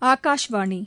ஆகாஷ்வாணி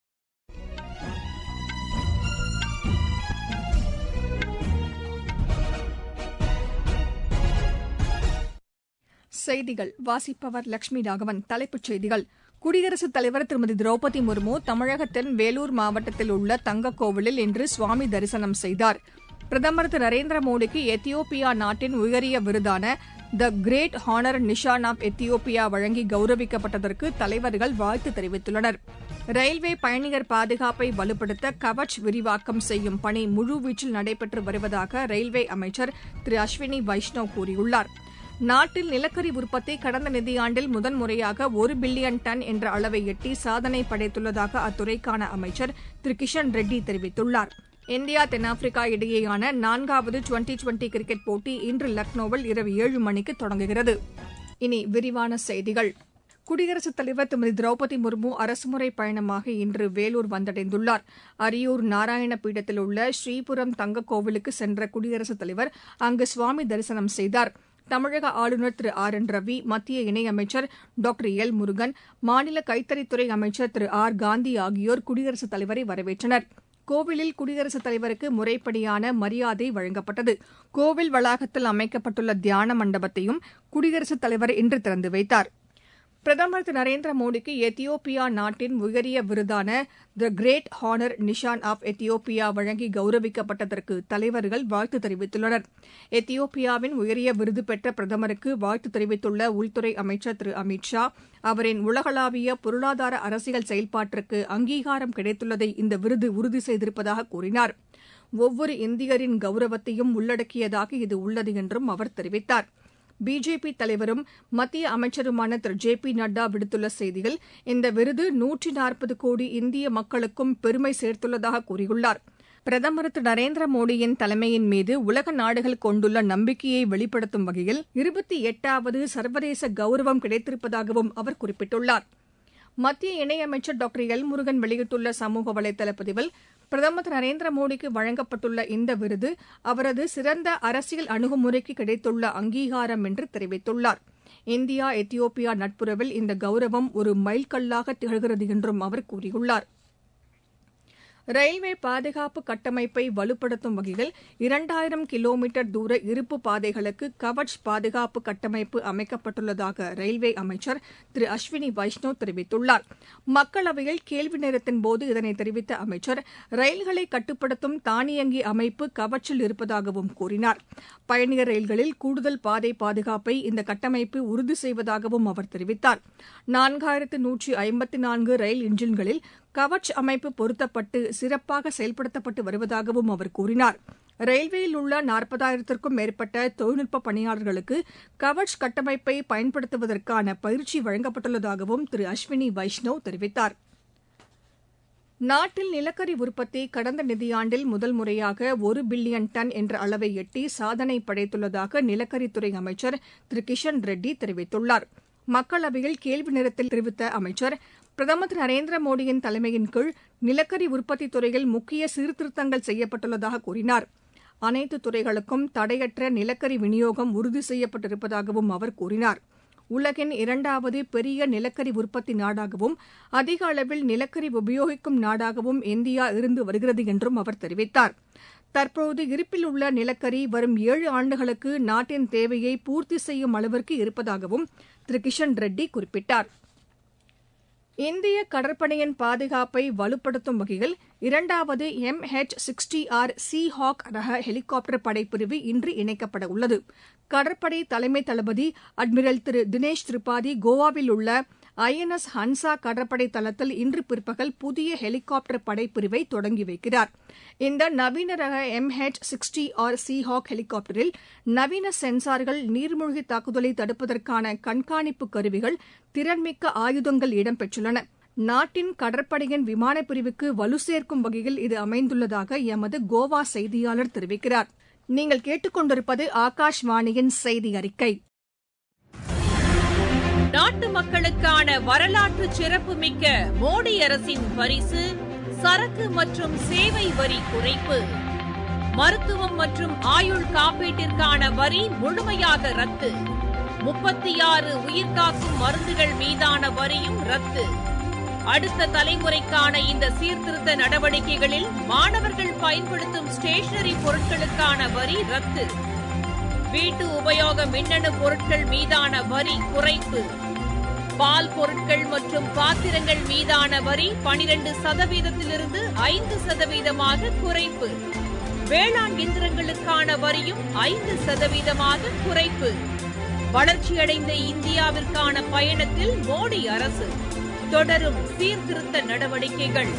செய்திகள் வாசிப்பவர் லட்சுமி ராகவன் தலைப்புச் செய்திகள் குடியரசுத் தலைவர் திருமதி திரௌபதி முர்மு தமிழகத்தின் வேலூர் மாவட்டத்தில் உள்ள தங்கக்கோவிலில் இன்று சுவாமி தரிசனம் செய்தார் பிரதமர் திரு நரேந்திர மோடிக்கு எத்தியோப்பியா நாட்டின் உயரிய விருதான the Great Honour Nishan of Ethiopia வழங்கி கௌரவிக்கப்பட்டதற்கு தலைவர்கள் வாழ்த்து தெரிவித்துள்ளனர் ரயில்வே பயணியர் பாதுகாப்பை வலுப்படுத்த கவச் விரிவாக்கம் செய்யும் பணி முழுவீச்சில் நடைபெற்று வருவதாக ரயில்வே அமைச்சர் திரு அஸ்வினி வைஷ்ணவ் கூறியுள்ளார் நாட்டில் நிலக்கரி உற்பத்தி கடந்த நிதியாண்டில் முதன்முறையாக ஒரு பில்லியன் டன் என்ற அளவை எட்டி சாதனை படைத்துள்ளதாக அத்துறைக்கான அமைச்சர் திரு கிஷன் ரெட்டி தெரிவித்துள்ளார் இந்தியா தென்னாப்பிரிக்கா இடையேயான நான்காவது டுவெண்டி டுவெண்டி கிரிக்கெட் போட்டி இன்று லக்னோவில் இரவு ஏழு மணிக்கு தொடங்குகிறது இனி விரிவான செய்திகள் குடியரசுத் தலைவர் திருமதி திரௌபதி முர்மு அரசுமுறை பயணமாக இன்று வேலூர் வந்தடைந்துள்ளார் அரியூர் நாராயண பீடத்தில் உள்ள ஸ்ரீபுரம் தங்கக் கோவிலுக்கு சென்ற குடியரசுத் தலைவர் அங்கு சுவாமி தரிசனம் செய்தார் தமிழக ஆளுநர் திரு ஆர் என் ரவி மத்திய இணையமைச்சர் டாக்டர் எல் முருகன் மாநில கைத்தறித்துறை அமைச்சர் திரு ஆர் காந்தி ஆகியோர் குடியரசுத் தலைவரை வரவேற்றனர் கோவிலில் குடியரசுத் தலைவருக்கு முறைப்படியான மரியாதை வழங்கப்பட்டது கோவில் வளாகத்தில் அமைக்கப்பட்டுள்ள தியான மண்டபத்தையும் குடியரசுத் தலைவர் இன்று திறந்து வைத்தார் பிரதமர் திரு நரேந்திர மோடிக்கு எத்தியோப்பியா நாட்டின் உயரிய விருதான the Great Honour Nishan of Ethiopia வழங்கி கௌரவிக்கப்பட்டதற்கு தலைவர்கள் வாழ்த்து தெரிவித்துள்ளனர் எத்தியோப்பியாவின் உயரிய விருது பெற்ற பிரதமருக்கு வாழ்த்து தெரிவித்துள்ள உள்துறை அமைச்சர் திரு அமித் ஷா அவரின் உலகளாவிய பொருளாதார அரசியல் செயல்பாட்டிற்கு அங்கீகாரம் கிடைத்துள்ளதை இந்த விருது உறுதி செய்திருப்பதாக கூறினார் ஒவ்வொரு இந்தியரின் கௌரவத்தையும் உள்ளடக்கியதாக இது உள்ளது என்றும் அவர் தெரிவித்தார் பிஜேபி தலைவரும் மத்திய அமைச்சருமான திரு ஜே பி நட்டா விடுத்துள்ள செய்தியில் இந்த விருது நூற்றி நாற்பது கோடி இந்திய மக்களுக்கும் பெருமை சேர்த்துள்ளதாக கூறியுள்ளார் பிரதமர் திரு நரேந்திர மோடியின் தலைமையின் மீது உலக நாடுகள் கொண்டுள்ள நம்பிக்கையை வெளிப்படுத்தும் வகையில் இருபத்தி எட்டாவது சர்வதேச கௌரவம் கிடைத்திருப்பதாகவும் அவர் குறிப்பிட்டுள்ளார் மத்திய இணையமைச்சர் டாக்டர் எல் முருகன் வெளியிட்டுள்ள சமூக வலைதள பதிவில் பிரதமர் திரு நரேந்திர மோடிக்கு வழங்கப்பட்டுள்ள இந்த விருது அவரது சிறந்த அரசியல் அணுகுமுறைக்கு கிடைத்துள்ள அங்கீகாரம் என்று தெரிவித்துள்ளார் இந்தியா எத்தியோப்பியா நட்புறவில் இந்த கௌரவம் ஒரு மைல்கல்லாக திகழ்கிறது என்றும் அவர் கூறியுள்ளார் ரயில்வே பாதுகாப்பு கட்டமைப்பை வலுப்படுத்தும் வகையில் இரண்டாயிரம் கிலோமீட்டர் தூர இருப்பு பாதைகளுக்கு கவச் பாதுகாப்பு கட்டமைப்பு அமைக்கப்பட்டுள்ளதாக ரயில்வே அமைச்சர் திரு அஸ்வினி வைஷ்ணவ் தெரிவித்துள்ளார் மக்களவையில் கேள்வி நேரத்தின்போது இதனை தெரிவித்த அமைச்சர் ரயில்களை கட்டுப்படுத்தும் தானியங்கி அமைப்பு கவச்சில் இருப்பதாகவும் கூறினார் பயணியர் ரயில்களில் கூடுதல் பாதை பாதுகாப்பை இந்த கட்டமைப்பு உறுதி செய்வதாகவும் அவர் தெரிவித்தார் நான்காயிரத்து நூற்றி ஐம்பத்தி நான்கு ரயில் இன்ஜின்களில் கவச் அமைப்பு பொருத்தப்பட்டு சிறப்பாக செயல்படுத்தப்பட்டு வருவதாகவும் அவர் கூறினார் ரயில்வேயில் உள்ள நாற்பதாயிரத்திற்கும் மேற்பட்ட தொழில்நுட்ப பணியாளர்களுக்கு கவச் கட்டமைப்பை பயன்படுத்துவதற்கான பயிற்சி வழங்கப்பட்டுள்ளதாகவும் திரு அஸ்வினி வைஷ்ணவ் தெரிவித்தார் நாட்டில் நிலக்கரி உற்பத்தி கடந்த நிதியாண்டில் முதல் முறையாக ஒரு பில்லியன் டன் என்ற அளவை எட்டி சாதனை படைத்துள்ளதாக நிலக்கரித்துறை அமைச்சர் திரு கிஷன் ரெட்டி தெரிவித்துள்ளார் மக்களவையில் கேள்வி நேரத்தில் தெரிவித்த அமைச்சர் பிரதமர் திரு நரேந்திர மோடியின் தலைமையின் கீழ் நிலக்கரி உற்பத்தி துறையில் முக்கிய சீர்திருத்தங்கள் செய்யப்பட்டுள்ளதாக கூறினார் அனைத்து துறைகளுக்கும் தடையற்ற நிலக்கரி விநியோகம் உறுதி செய்யப்பட்டிருப்பதாகவும் அவர் கூறினார் உலகின் இரண்டாவது பெரிய நிலக்கரி உற்பத்தி நாடாகவும் அதிக அளவில் நிலக்கரி உபயோகிக்கும் நாடாகவும் இந்தியா இருந்து வருகிறது என்றும் அவர் தெரிவித்தார் தற்போது இருப்பில் உள்ள நிலக்கரி வரும் ஏழு ஆண்டுகளுக்கு நாட்டின் தேவையை பூர்த்தி செய்யும் அளவிற்கு இருப்பதாகவும் திரு கிஷன் ரெட்டி குறிப்பிட்டார் இந்திய கடற்படையின் பாதுகாப்பை வலுப்படுத்தும் வகையில் இரண்டாவது M H sixty R C Hawk ரக ஹெலிகாப்டர் படைப்பிரிவு இன்று இணைக்கப்பட உள்ளது கடற்படை தலைமை தளபதி அட்மிரல் திரு தினேஷ் திரிபாதி கோவாவில் உள்ள ஐஎன்எஸ் ஹன்சா கடற்படை தளத்தில் இன்று பிற்பகல் புதிய ஹெலிகாப்டர் படைப்பிரிவை தொடங்கி வைக்கிறார் இந்த நவீன ரக M H sixty R C Hawk ஹெலிகாப்டரில் நவீன சென்சார்கள் நீர்மூழ்கி தாக்குதலை தடுப்பதற்கான கண்காணிப்பு கருவிகள் திறன்மிக்க ஆயுதங்கள் இடம்பெற்றுள்ளன நாட்டின் கடற்படையின் விமானப் பிரிவுக்கு வலு சேர்க்கும் வகையில் இது அமைந்துள்ளதாக எமது கோவா செய்தியாளர் தெரிவிக்கிறார் நீங்கள் கேட்டுக்கொண்டிருப்பது ஆகாஷ்வாணியின் செய்தி அறிக்கை நாட்டு மக்களுக்கான வரலாற்று சிறப்புமிக்க மோடி அரசின் பரிசு சரக்கு மற்றும் சேவை வரி குறைப்பு மருத்துவம் மற்றும் ஆயுள் காப்பீட்டிற்கான வரி முழுமையாக ரத்து முப்பத்தி ஆறு உயிர்காக்கும் மருந்துகள் மீதான வரியும் ரத்து அடுத்த தலைமுறைக்கான இந்த சீர்திருத்த நடவடிக்கைகளில் மாணவர்கள் பயன்படுத்தும் ஸ்டேஷனரி பொருட்களுக்கான வரி ரத்து வீட்டு உபயோக மின்னணு பொருட்கள் மீதான வரி குறைப்பு பால் பொருட்கள் மற்றும் பாத்திரங்கள் மீதான வரி பனிரெண்டு சதவீதத்திலிருந்து ஐந்து சதவீதமாக குறைப்பு வேளாண் இயந்திரங்களுக்கான வரியும் ஐந்து சதவீதமாக குறைப்பு வளர்ச்சியடைந்த இந்தியாவிற்கான பயணத்தில் மோடி அரசு தொடரும் சீர்திருத்த நடவடிக்கைகள்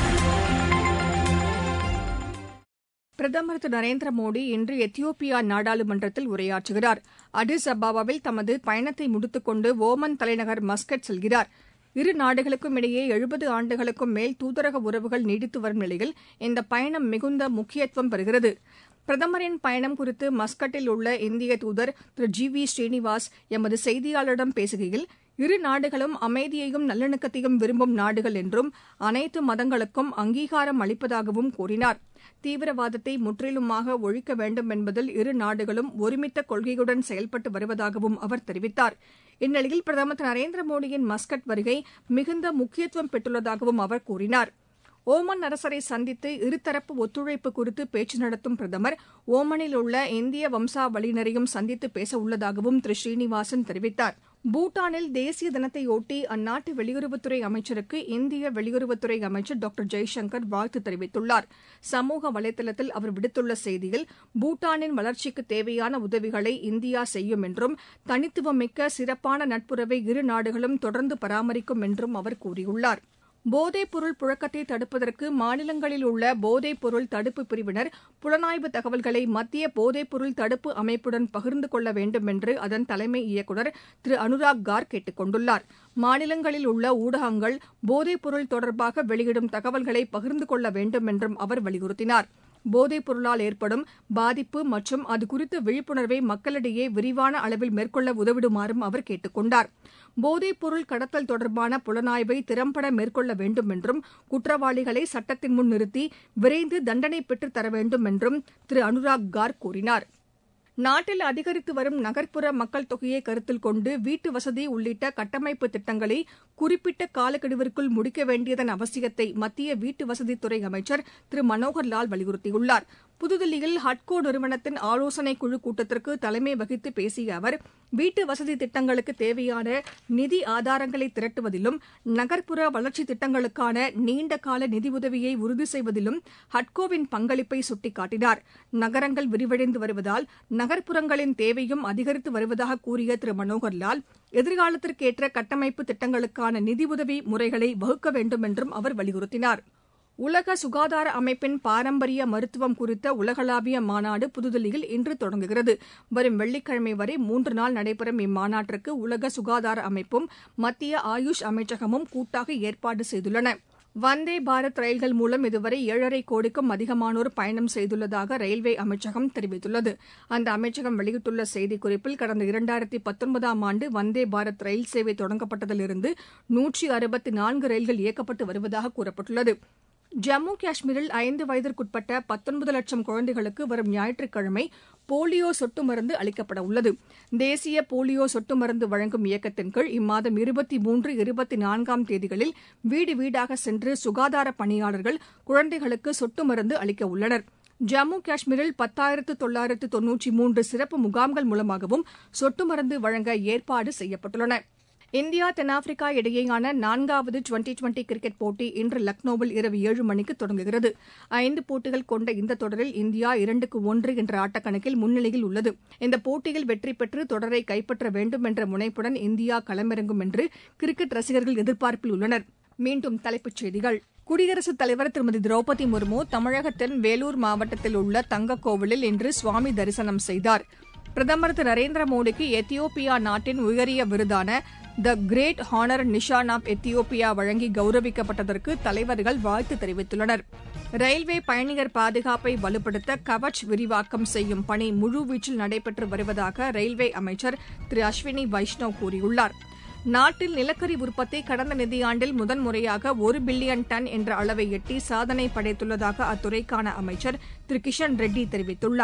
பிரதமர் திரு நரேந்திர மோடி இன்று எத்தியோப்பியா நாடாளுமன்றத்தில் உரையாற்றுகிறார் அடிஸ் அபாபாவில் தமது பயணத்தை முடித்துக் கொண்டு ஓமன் தலைநகர் மஸ்கட் செல்கிறார் இரு நாடுகளுக்கும் இடையே எழுபது ஆண்டுகளுக்கும் மேல் தூதரக உறவுகள் நீடித்து வரும் நிலையில் இந்த பயணம் மிகுந்த முக்கியத்துவம் பெறுகிறது பிரதமரின் பயணம் குறித்து மஸ்கட்டில் உள்ள இந்திய தூதர் திரு ஜி வி ஸ்ரீனிவாஸ் எமது செய்தியாளரிடம் பேசுகையில் இரு நாடுகளும் அமைதியையும் நல்லிணக்கத்தையும் விரும்பும் நாடுகள் என்றும் அனைத்து மதங்களுக்கும் அங்கீகாரம் அளிப்பதாகவும் கூறினார் தீவிரவாதத்தை முற்றிலுமாக ஒழிக்க வேண்டும் என்பதில் இரு நாடுகளும் ஒருமித்த கொள்கையுடன் செயல்பட்டு வருவதாகவும் அவர் தெரிவித்தார் இந்நிலையில் பிரதமர் திரு நரேந்திர மோடியின் மஸ்கட் வருகை மிகுந்த முக்கியத்துவம் பெற்றுள்ளதாகவும் அவர் கூறினார் ஓமன் அரசரை சந்தித்து இருதரப்பு ஒத்துழைப்பு குறித்து பேச்சு நடத்தும் பிரதமர் ஓமனில் உள்ள இந்திய வம்சாவளியினரையும் சந்தித்து பேச உள்ளதாகவும் திரு ஸ்ரீனிவாசன் தெரிவித்தார் பூட்டானில் தேசிய தினத்தையொட்டி அந்நாட்டு வெளியுறவுத்துறை அமைச்சருக்கு இந்திய வெளியுறவுத்துறை அமைச்சர் டாக்டர் ஜெய்சங்கர் வாழ்த்து தெரிவித்துள்ளார் சமூக வலைதளத்தில் அவர் விடுத்துள்ள செய்தியில் பூட்டானின் வளர்ச்சிக்கு தேவையான உதவிகளை இந்தியா செய்யும் என்றும் தனித்துவமிக்க சிறப்பான நட்புறவை இரு நாடுகளும் தொடர்ந்து பராமரிக்கும் என்றும் அவர் கூறியுள்ளார் போதைப் பொருள் புழக்கத்தை தடுப்பதற்கு மாநிலங்களில் உள்ள போதைப் பொருள் தடுப்பு பிரிவினர் புலனாய்வு தகவல்களை மத்திய போதைப் பொருள் தடுப்பு அமைப்புடன் பகிர்ந்து கொள்ள வேண்டும் என்று அதன் தலைமை இயக்குநர் திரு அனுராக் கார் கேட்டுக் கொண்டுள்ளார் மாநிலங்களில் உள்ள ஊடகங்கள் போதைப் பொருள் தொடர்பாக வெளியிடும் தகவல்களை பகிர்ந்து கொள்ள வேண்டும் என்றும் அவர் வலியுறுத்தினார் போதைப் பொருளால் ஏற்படும் பாதிப்பு மற்றும் அது குறித்த விழிப்புணர்வை மக்களிடையே விரிவான அளவில் மேற்கொள்ள உதவிடுமாறும் அவர் கேட்டுக் கொண்டார் போதைப் பொருள் கடத்தல் தொடர்பான புலனாய்வை திறம்பட மேற்கொள்ள வேண்டும் என்றும் குற்றவாளிகளை சட்டத்தின் முன் நிறுத்தி விரைந்து தண்டனை பெற்றுத் தர வேண்டும் என்றும் திரு அனுராக் கார் கூறினார் நாட்டில் அதிகரித்து வரும் நகர்ப்புற மக்கள் தொகையை கருத்தில் கொண்டு வீட்டு வசதி உள்ளிட்ட கட்டமைப்பு திட்டங்களை குறிப்பிட்ட காலக்கெடுவிற்குள் முடிக்க வேண்டியதன் அவசியத்தை மத்திய வீட்டு வசதித்துறை அமைச்சர் திரு மனோகர் லால் வலியுறுத்தியுள்ளார் புதுதில்லியில் ஹட்கோ நிறுவனத்தின் ஆலோசனைக் குழு கூட்டத்திற்கு தலைமை வகித்து பேசிய அவர் வீட்டு வசதி திட்டங்களுக்கு தேவையான நிதி ஆதாரங்களை திரட்டுவதிலும் நகர்ப்புற வளர்ச்சி திட்டங்களுக்கான நீண்டகால நிதியுதவியை உறுதி செய்வதிலும் ஹட்கோவின் பங்களிப்பை சுட்டிக்காட்டினார் நகரங்கள் விரிவடைந்து வருவதால் நகர்ப்புறங்களின் தேவையும் அதிகரித்து வருவதாக கூறிய திரு மனோகர் லால் எதிர்காலத்திற்கேற்ற கட்டமைப்பு திட்டங்களுக்கான நிதியுதவி முறைகளை வகுக்க வேண்டும் என்றும் அவர் வலியுறுத்தினார் உலக சுகாதார அமைப்பின் பாரம்பரிய மருத்துவம் குறித்த உலகளாவிய மாநாடு புதுதில்லியில் இன்று தொடங்குகிறது வரும் வெள்ளிக்கிழமை வரை மூன்று நாள் நடைபெறும் இம்மாநாட்டிற்கு உலக சுகாதார அமைப்பும் மத்திய ஆயுஷ் அமைச்சகமும் கூட்டாக ஏற்பாடு செய்துள்ளன வந்தே பாரத் ரயில்கள் மூலம் இதுவரை ஏழரை கோடிக்கும் அதிகமானோர் பயணம் செய்துள்ளதாக ரயில்வே அமைச்சகம் தெரிவித்துள்ளது அந்த அமைச்சகம் வெளியிட்டுள்ள செய்திக்குறிப்பில் கடந்த இரண்டாயிரத்தி பத்தொன்பதாம் ஆண்டு வந்தே பாரத் ரயில் சேவை தொடங்கப்பட்டதிலிருந்து நூற்றி அறுபத்தி நான்கு ரயில்கள் இயக்கப்பட்டு வருவதாக கூறப்பட்டுள்ளது ஜம்மு காஷ்மீரில் ஐந்து வயதிற்குட்பட்ட பத்தொன்பது லட்சம் குழந்தைகளுக்கு வரும் ஞாயிற்றுக்கிழமை போலியோ சொட்டு மருந்து அளிக்கப்பட உள்ளது தேசிய போலியோ சொட்டு மருந்து வழங்கும் இயக்கத்தின் கீழ் இம்மாதம் இருபத்தி மூன்று இருபத்தி நான்காம் தேதிகளில் வீடு வீடாக சென்று சுகாதார பணியாளர்கள் குழந்தைகளுக்கு சொட்டு மருந்து அளிக்க உள்ளனர் ஜம்மு காஷ்மீரில் பத்தாயிரத்து தொள்ளாயிரத்து தொன்னூற்றி மூன்று சிறப்பு முகாம்கள் மூலமாகவும் சொட்டு மருந்து வழங்க ஏற்பாடு செய்யப்பட்டுள்ளன இந்தியா தென்னாப்பிரிக்கா இடையேயான நான்காவது டுவெண்டி டுவெண்டி கிரிக்கெட் போட்டி இன்று லக்னோவில் இரவு ஏழு மணிக்கு தொடங்குகிறது ஐந்து போட்டிகள் கொண்ட இந்த தொடரில் இந்தியா இரண்டுக்கு ஒன்று என்ற ஆட்டக்கணக்கில் முன்னிலையில் உள்ளது இந்த போட்டியில் வெற்றி பெற்று தொடரை கைப்பற்ற வேண்டும் என்ற முனைப்புடன் இந்தியா களமிறங்கும் என்று கிரிக்கெட் ரசிகர்கள் எதிர்பார்ப்பில் உள்ளனர் மீண்டும் தலைப்புச் செய்திகள் குடியரசுத் தலைவர் திருமதி திரௌபதி முர்மு தமிழகத்தின் வேலூர் மாவட்டத்தில் உள்ள தங்கக்கோவிலில் இன்று சுவாமி தரிசனம் செய்தார் பிரதமர் திரு நரேந்திர மோடிக்கு எத்தியோப்பியா நாட்டின் உயரிய விருதான the Great Honour Nishan of Ethiopia வழங்கி கௌரவிக்கப்பட்டதற்கு தலைவர்கள் வாழ்த்து தெரிவித்துள்ளனர் ரயில்வே பயணியர் பாதுகாப்பை வலுப்படுத்த கவச் விரிவாக்கம் செய்யும் பணி முழுவீச்சில் நடைபெற்று வருவதாக ரயில்வே அமைச்சர் திரு அஸ்வினி வைஷ்ணவ் கூறியுள்ளார் நாட்டில் நிலக்கரி உற்பத்தி கடந்த நிதியாண்டில் முதன்முறையாக ஒரு பில்லியன் டன் என்ற அளவை எட்டி சாதனை படைத்துள்ளதாக அத்துறைக்கான அமைச்சர் திரு கிஷன் ரெட்டி தெரிவித்துள்ளார்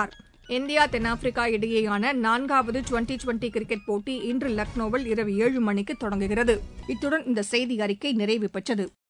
இந்தியா தென்னாப்பிரிக்கா இடையேயான நான்காவது டுவெண்டி டுவெண்டி கிரிக்கெட் போட்டி இன்று லக்னோவில் இரவு ஏழு மணிக்கு தொடங்குகிறது இத்துடன் இந்த செய்தி அறிக்கை நிறைவு பெற்றது